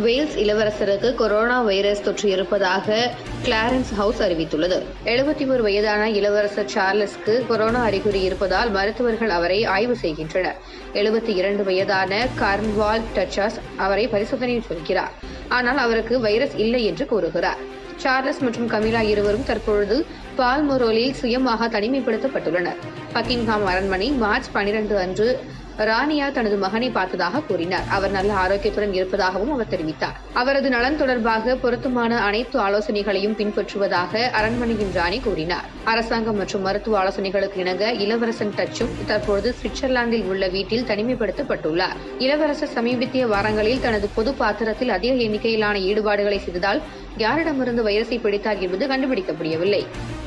Wales இளவரசருக்கு corona virus தொற்று இருப்பதாக கிளாரன்ஸ் ஹவுஸ் அறிவித்துள்ளது எழுபத்தி ஒரு வயதான இளவரசர் சார்லஸ்க்கு கொரோனா அறிகுறி இருப்பதால் மருத்துவர்கள் அவரை ஆய்வு செய்கின்றனர் எழுபத்தி இரண்டு வயதான கார்ன்வால் டச்சாஸ் அவரை பரிசோதனையில் சொல்கிறார் ஆனால் அவருக்கு வைரஸ் இல்லை என்று கூறுகிறார் சார்லஸ் மற்றும் கமிலா இருவரும் தற்பொழுது பால்மொரோலில் சுயமாக தனிமைப்படுத்தப்பட்டுள்ளனர் பக்கிங்ஹாம் அரண்மனை மார்ச் பனிரெண்டு அன்று ராணியா தனது மகனை பார்த்ததாக கூறினார் அவர் நல்ல ஆரோக்கியத்துடன் இருப்பதாகவும் அவர் தெரிவித்தார் அவரது நலன் தொடர்பாக பொருத்தமான அனைத்து ஆலோசனைகளையும் பின்பற்றுவதாக அரண்மனையின் ராணி கூறினார் அரசாங்கம் மற்றும் மருத்துவ ஆலோசனைகளுக்கு இணங்க இளவரசன் டச்சும் தற்பொழுது சுவிட்சர்லாந்தில் உள்ள வீட்டில் தனிமைப்படுத்தப்பட்டுள்ளார் இளவரசர் சமீபத்திய வாரங்களில் தனது பொது பாத்திரத்தில் அதிக எண்ணிக்கையிலான ஈடுபாடுகளை செய்ததால் யாரிடமிருந்து வைரஸை பிடித்தார் என்பது கண்டுபிடிக்கப்படவில்லை